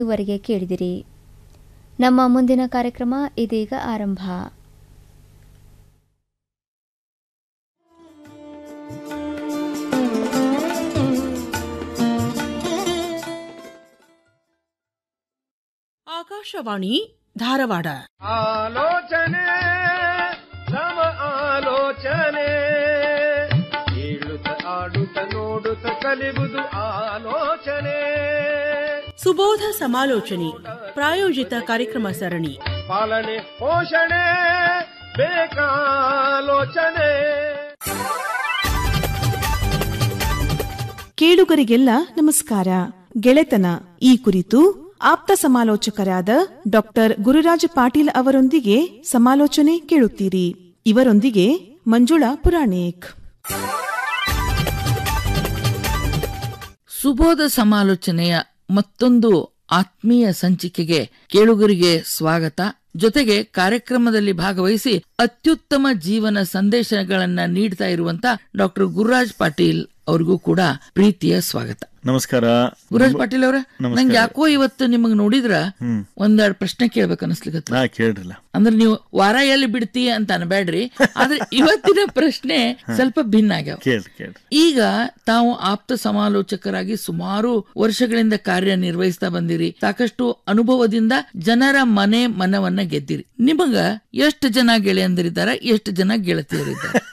ಇದುವರೆಗೆ ಕೇಳಿದಿರಿ ನಮ್ಮ ಮುಂದಿನ ಕಾರ್ಯಕ್ರಮ ಇದೀಗ ಆರಂಭ ಆಕಾಶವಾಣಿ ಧಾರವಾಡ ಆಲೋಚನೆ ನವ ಆಲೋಚನೆ ಕೇಳುತ್ತ ಆಡುತ್ತ ನೋಡುತ್ತ ಕಲಿಬುದು ಆಲೋಚನೆ ಸುಬೋಧ ಸಮಾಲೋಚನೆ ಪ್ರಾಯೋಜಿತ ಕಾರ್ಯಕ್ರಮ ಸರಣಿ ಪಾಲನೆ ಪೋಷಣೆ ಬೇಕಾಲೋಚನೆ ಕೇಳುಗರಿಗೆಲ್ಲ ನಮಸ್ಕಾರ ಗೆಳೆತನ ಈ ಕುರಿತು ಆಪ್ತ ಸಮಾಲೋಚಕರಾದ ಡಾಕ್ಟರ್ ಗುರುರಾಜ ಪಾಟೀಲ್ ಅವರೊಂದಿಗೆ ಸಮಾಲೋಚನೆ ಕೇಳುತ್ತೀರಿ ಇವರೊಂದಿಗೆ ಮಂಜುಳಾ ಪುರಾಣಿಕ್ ಸುಬೋಧ ಸಮಾಲೋಚನೆಯ ಮತ್ತೊಂದು ಆತ್ಮೀಯ ಸಂಚಿಕೆಗೆ ಕೇಳುಗರಿಗೆ ಸ್ವಾಗತ ಜೊತೆಗೆ ಕಾರ್ಯಕ್ರಮದಲ್ಲಿ ಭಾಗವಹಿಸಿ ಅತ್ಯುತ್ತಮ ಜೀವನ ಸಂದೇಶಗಳನ್ನ ನೀಡ್ತಾ ಇರುವಂತ ಡಾಕ್ಟರ್ ಗುರುರಾಜ್ ಪಾಟೀಲ್ ಅವ್ರಿಗೂ ಕೂಡ ಪ್ರೀತಿಯ ಸ್ವಾಗತ ನಮಸ್ಕಾರ ಗುರುರಾಜ್ ಪಾಟೀಲ್ ಅವರ ನಮಸ್ಕಾರ. ನಂಗೆ ಯಾಕೋ ಇವತ್ತು ನಿಮಗ್ ನೋಡಿದ್ರ ಒಂದೆರಡು ಪ್ರಶ್ನೆ ಕೇಳ್ಬೇಕು ಅನಿಸ್ಲಿಕ್ಕೆ ನಾ ಕೇಳ್ರಲ್ಲ ಅಂದ್ರೆ ನೀವು ವಾರ ಎಲ್ಲಿ ಬಿಡ್ತಿ ಅಂತ ಅನ್ಬೇಡ್ರಿ ಆದ್ರೆ ಇವತ್ತಿನ ಪ್ರಶ್ನೆ ಸ್ವಲ್ಪ ಭಿನ್ನ ಆಗ್ಯಾವ ಕೇಳ್ರಿ ಕೇಳ್ರಿ ಈಗ ತಾವು ಆಪ್ತ ಸಮಾಲೋಚಕರಾಗಿ ಸುಮಾರು ವರ್ಷಗಳಿಂದ ಕಾರ್ಯನಿರ್ವಹಿಸ್ತಾ ಬಂದಿರಿ ಸಾಕಷ್ಟು ಅನುಭವದಿಂದ ಜನರ ಮನೆ ಮನವನ್ನ ಗೆದ್ದಿರಿ ನಿಮಗ ಎಷ್ಟು ಜನ ಗೆಳೆಯಂದಿರಿದ್ದಾರ ಎಷ್ಟು ಜನ ಗೆಳತಿಯರಿದ್ದಾರೆ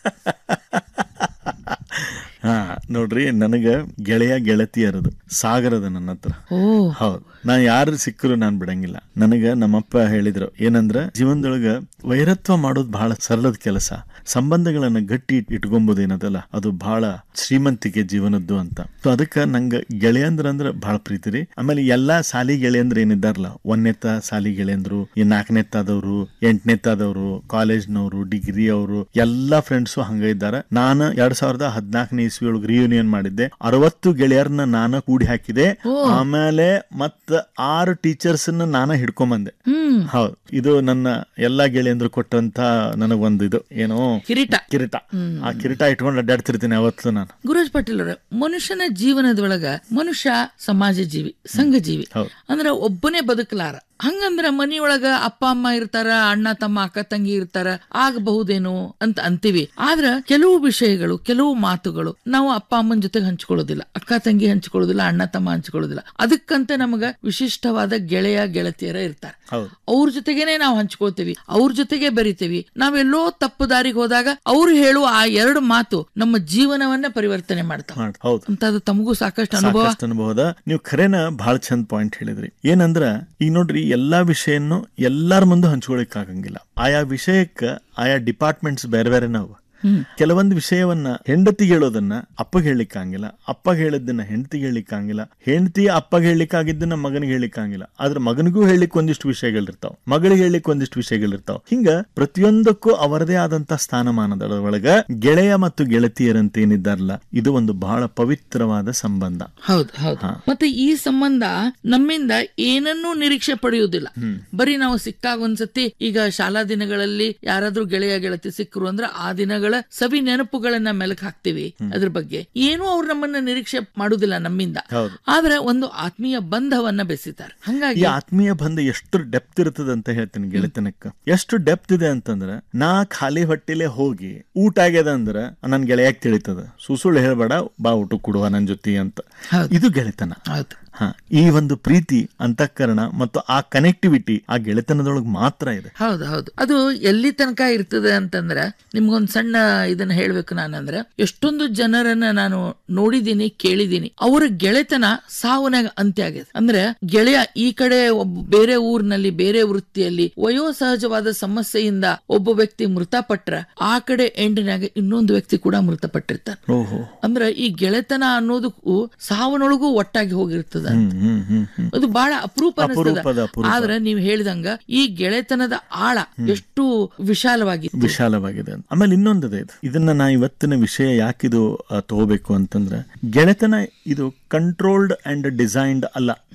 ಹಾ ನೋಡ್ರಿ ನನಗ ಗೆಳೆಯ ಗೆಳತಿಯರದು ಸಾಗರದ ನನ್ನ ಹತ್ರ ಓ ಹೌದು ನಾನ್ ಯಾರು ಸಿಕ್ಕರು ನಾನ್ ಬಿಡಂಗಿಲ್ಲ ನನಗ ನಮ್ಮಪ್ಪ ಹೇಳಿದ್ರು ಏನಂದ್ರ ಜೀವನದೊಳಗ ವೈರತ್ವ ಮಾಡೋದು ಬಹಳ ಸರಳದ ಕೆಲಸ ಸಂಬಂಧಗಳನ್ನ ಗಟ್ಟಿ ಇಟ್- ಇಟ್ಕೊಂಬೋದು ಏನದಲ್ಲ ಅದು ಬಹಳ ಶ್ರೀಮಂತಿಕೆ ಜೀವನದ್ದು ಅಂತ ಸೊ ಅದಕ್ಕ ನಂಗ ಗೆಳೆಯಂದ್ರ ಅಂದ್ರ ಬಹಳ ಪ್ರೀತಿ ರೀ ಆಮೇಲೆ ಎಲ್ಲಾ ಸಾಲಿ ಗೆಳೆಯಂದ್ರ ಏನಿದ್ದಾರಲ್ಲ ಒಂದನೇತ್ತ ಸಾಲಿ ಗೆಳೆಯಂದ್ರು ಈ ನಾಲ್ಕನೇತ್ತಾದವ್ರು ಎಂಟನೇತ್ತಾದವ್ರು ಕಾಲೇಜ್ನವರು ಡಿಗ್ರಿ ಅವರು ಎಲ್ಲಾ ಫ್ರೆಂಡ್ಸು ಹಂಗ ಇದ್ದಾರ ನಾನು ಎರಡ್ ಸಾವಿರದ ಹದಿನಾಲ್ಕನೇ ಇಸ್ವಿ ಒಳಗೆ ರಿಯೂನಿಯನ್ ಮಾಡಿದ್ದೆ ಅರವತ್ತು ಗೆಳೆಯರನ್ನ ನಾನು ಕೂಡಿ ಹಾಕಿದೆ ಆಮೇಲೆ ಮತ್ತ ಆರು ಟೀಚರ್ಸ್ ನಾನ ಹಿಡ್ಕೊಂಬಂದೆ ಹ್ಮ್ ಹೌದು ಇದು ನನ್ನ ಎಲ್ಲಾ ಗೆಳೆಯಂದ್ರು ಕೊಟ್ಟಂತ ನನಗೊಂದು ಇದು ಏನೋ ಕಿರೀಟ ಕಿರೀಟ ಆ ಕಿರೀಟ ಇಟ್ಕೊಂಡು ಅಡ್ಡಾಡ್ತಿರ್ತೀನಿ ಅವತ್ತು ನಾನು ಗುರುರಾಜ್ ಪಾಟೀಲ್ ಅವರ ಮನುಷ್ಯನ ಜೀವನದೊಳಗ ಮನುಷ್ಯ ಸಮಾಜ ಜೀವಿ ಸಂಘ ಜೀವಿ ಹೌದು. ಅಂದ್ರ ಒಬ್ಬನೇ ಬದುಕಲಾರ ಹಂಗಂದ್ರ ಮನಿಯೊಳಗ ಅಪ್ಪ ಅಮ್ಮ ಇರ್ತಾರ ಅಣ್ಣ ತಮ್ಮ ಅಕ್ಕ ತಂಗಿ ಇರ್ತಾರ ಆಗಬಹುದೇನೋ ಅಂತ ಅಂತೀವಿ ಆದ್ರ ಕೆಲವು ವಿಷಯಗಳು ಕೆಲವು ಮಾತುಗಳು ನಾವು ಅಪ್ಪ ಅಮ್ಮನ ಜೊತೆಗೆ ಹಂಚ್ಕೊಳ್ಳೋದಿಲ್ಲ ಅಕ್ಕ ತಂಗಿ ಹಂಚ್ಕೊಳ್ಳೋದಿಲ್ಲ ಅಣ್ಣ ತಮ್ಮ ಹಂಚ್ಕೊಳ್ಳೋದಿಲ್ಲ ಅದಕ್ಕಂತ ನಮಗ ವಿಶಿಷ್ಟವಾದ ಗೆಳೆಯ ಗೆಳತಿಯರ ಇರ್ತಾರೆ ಹೌದು ಅವ್ರ ಜೊತೆಗೇನೆ ನಾವು ಹಂಚ್ಕೊಳ್ತೀವಿ ಅವ್ರ ಜೊತೆಗೆ ಬೆರಿತೀವಿ ನಾವೆಲ್ಲೋ ತಪ್ಪು ದಾರಿಗೆ ಹೋದಾಗ ಅವ್ರು ಹೇಳುವ ಆ ಎರಡು ಮಾತು ನಮ್ಮ ಜೀವನವನ್ನ ಪರಿವರ್ತನೆ ಮಾಡ್ತಾವ ಮಾಡ್- ಹೌದು ಅಂತ ಅದು ತಮಗೂ ಸಾಕಷ್ಟು ಅನುಭವ ಸಾಕಷ್ಟು ಅನುಭವದ ನೀವು ಖರೇನ ಬಹಳ ಚಂದ ಪಾಯಿಂಟ್ ಹೇಳಿದ್ರಿ ಏನಂದ್ರ ಈಗ ನೋಡ್ರಿ ಎಲ್ಲಾ ವಿಷಯನ್ನು ಎಲ್ಲಾರ ಮುಂದೆ ಹಂಚ್ಕೊಳಿಕ್ ಆಗಂಗಿಲ್ಲ ಆಯಾ ವಿಷಯಕ್ಕ ಆಯಾ ಡಿಪಾರ್ಟ್ಮೆಂಟ್ಸ್ ಬೇರೆ ಬೇರೆ ನಾವು ಕೆಲವೊಂದು ವಿಷಯವನ್ನ ಹೆಂಡತಿಗೆ ಹೇಳೋದನ್ನ ಅಪ್ಪಗೆ ಹೇಳಿಕ್ಕಾಗಿಲ್ಲ ಅಪ್ಪಗೆ ಹೇಳಿದ್ದನ್ನ ಹೆಂಡತಿಗೆ ಹೇಳಿಕ್ಕಾಗಿಲ್ಲ ಹೆಂಡತಿ ಅಪ್ಪಗೆ ಹೇಳಿಕ್ಕಾಗಿದ್ದನ್ನ ಮಗನಿಗೆ ಹೇಳಿಕ್ಕಾಗಿಲ್ಲ ಆದ್ರೆ ಮಗನಿಗೂ ಹೇಳಿಕ್ ಒಂದಿಷ್ಟು ವಿಷಯಗಳಿರ್ತಾವ ಮಗಳಿಗೆ ಹೇಳಿಕ್ ಒಂದಿಷ್ಟು ವಿಷಯಗಳಿರ್ತಾವ ಹಿಂಗ ಪ್ರತಿಯೊಂದಕ್ಕೂ ಅವರದೇ ಆದಂತ ಸ್ಥಾನಮಾನದ ಒಳಗ ಗೆಳೆಯ ಮತ್ತು ಗೆಳತಿಯರಂತ ಏನಿದ್ದಾರಲ್ಲ ಇದು ಒಂದು ಬಹಳ ಪವಿತ್ರವಾದ ಸಂಬಂಧ ಹೌದು ಹೌದು ಮತ್ತೆ ಈ ಸಂಬಂಧ ನಮ್ಮಿಂದ ಏನನ್ನೂ ನಿರೀಕ್ಷೆ ಪಡೆಯುವುದಿಲ್ಲ ಬರೀ ನಾವು ಸಿಕ್ಕಾಗ ಒಂದ್ಸತಿ ಈಗ ಶಾಲಾ ದಿನಗಳಲ್ಲಿ ಯಾರಾದ್ರೂ ಗೆಳೆಯ ಗೆಳತಿ ಸಿಕ್ಕರು ಅಂದ್ರೆ ಆ ದಿನಗಳ ಸವಿ ನೆನಪುಗಳನ್ನ ಮೆಲಕ್ ಹಾಕ್ತಿವಿ ಅದ್ರ ಬಗ್ಗೆ ಏನೂ ಅವ್ರು ನಮ್ಮನ್ನ ನಿರೀಕ್ಷೆ ಮಾಡುದಿಲ್ಲ ನಮ್ಮಿಂದ ಹೌದು. ಆದ್ರೆ ಒಂದು ಆತ್ಮೀಯ ಬಂಧವನ್ನ ಬೆಸಿತಾರೆ ಈ ಹಂಗಾಗಿ ಆತ್ಮೀಯ ಬಂಧ ಎಷ್ಟು ಡೆಪ್ತ್ ಇರ್ತದ ಅಂತ ಹೇಳ್ತೀನಿ ಗೆಳೆತನಕ್ಕ ಎಷ್ಟು ಡೆಪ್ತ್ ಇದೆ ಅಂತಂದ್ರ ನಾ ಖಾಲಿ ಹೊಟ್ಟಿಲೆ ಹೋಗಿ ಊಟ ಆಗ್ಯದ ಅಂದ್ರ ನನ್ ಗೆಳೆಯಾಗ ತಿಳಿತದ ಸುಸುಳು ಹೇಳ್ಬೇಡ ಬಾ ಊಟ ಕೊಡುವ ನನ್ ಜೊತೆ ಅಂತ ಹೌದು. ಇದು ಗೆಳೆತನ ಹೌದು ಹ ಈ ಒಂದು ಪ್ರೀತಿ ಅಂತಃಕರಣ ಮತ್ತು ಆ ಕನೆಕ್ಟಿವಿಟಿ ಆ ಗೆಳೆತನದೊಳಗೆ ಮಾತ್ರ ಇದೆ ಹೌದು ಹೌದು ಅದು ಎಲ್ಲಿ ತನಕ ಇರ್ತದೆ ಅಂತಂದ್ರ ನಿಮ್ಗೊಂದ್ ಸಣ್ಣ ಇದನ್ನ ಹೇಳ್ಬೇಕು ನಾನಂದ್ರ ಎಷ್ಟೊಂದು ಜನರನ್ನ ನಾನು ನೋಡಿದೀನಿ ಕೇಳಿದೀನಿ ಅವರ ಗೆಳೆತನ ಸಾವನಾಗ ಅಂತ್ಯ ಆಗಿದೆ ಅಂದ್ರೆ ಗೆಳೆಯ ಈ ಕಡೆ ಒಬ್ಬ ಬೇರೆ ಊರಿನಲ್ಲಿ ಬೇರೆ ವೃತ್ತಿಯಲ್ಲಿ ವಯೋಸಹಜವಾದ ಸಮಸ್ಯೆಯಿಂದ ಒಬ್ಬ ವ್ಯಕ್ತಿ ಮೃತಪಟ್ರ ಆ ಕಡೆ ಎಂಡಿನಾಗ ಇನ್ನೊಂದು ವ್ಯಕ್ತಿ ಕೂಡ ಮೃತಪಟ್ಟಿರ್ತಾನೆ ಓಹೋ ಅಂದ್ರೆ ಈ ಗೆಳೆತನ ಅನ್ನೋದಕ್ಕೂ ಸಾವನೊಳಗೂ ಒಟ್ಟಾಗಿ ಹೋಗಿರ್ತದ ಹ್ಮ್ ಹ್ಮ್ ಹ್ಮ್ ಹ್ಮ್ ಅದು ಬಹಳ ಅಪರೂಪ ಅಪರೂಪದ ಅನಿಸ್ತದ ಅಪರೂಪ. ಆದ್ರೆ ನೀವು ಹೇಳಿದಂಗ ಈ ಗೆಳೆತನದ ಆಳ ಎಷ್ಟು ವಿಶಾಲವಾಗಿತ್ತು ವಿಶಾಲವಾಗಿದೆ ಅಂತ. ಆಮೇಲೆ ಇನ್ನೊಂದಿದೆ ಇದು ಇದನ್ನ ನಾ ಇವತ್ತಿನ ವಿಷಯ ಯಾಕಿದು ಆ, ತಗೋಬೇಕು ಅಂತಂದ್ರೆ ಗೆಳೆತನ ಇದು ಕಂಟ್ರೋಲ್ಡ್ ಅಂಡ್ ಡಿಸೈನ್ಡ್ ಅಲ್ಲ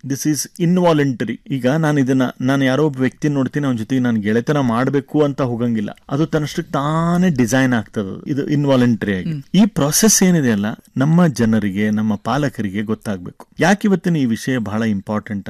ದಿಸ್ ಈಸ್ ಇನ್ವಾಲಂಟರಿ ಈಗ ನಾನು ಇದನ್ನ ನಾನು ಯಾರೋ ಒಬ್ಬ ವ್ಯಕ್ತಿ ನೋಡ್ತೀನಿ ಅವನ ಜೊತೆಗೆ ನಾನು ಗೆಳೆತನ ಮಾಡಬೇಕು ಅಂತ ಹೋಗಂಗಿಲ್ಲ ಅದು ತನ್ನಷ್ಟಕ್ಕೆ ತಾನೇ ಡಿಸೈನ್ ಆಗ್ತದ ಇದು ಇನ್ವಾಲಂಟರಿ ಆಗಿ ಈ ಪ್ರಾಸೆಸ್ ಏನಿದೆ ಅಲ್ಲ ನಮ್ಮ ಜನರಿಗೆ ನಮ್ಮ ಪಾಲಕರಿಗೆ ಗೊತ್ತಾಗ್ಬೇಕು ಯಾಕೆ ಇವತ್ತಿನ ಈ ವಿಷಯ ಬಹಳ ಇಂಪಾರ್ಟೆಂಟ್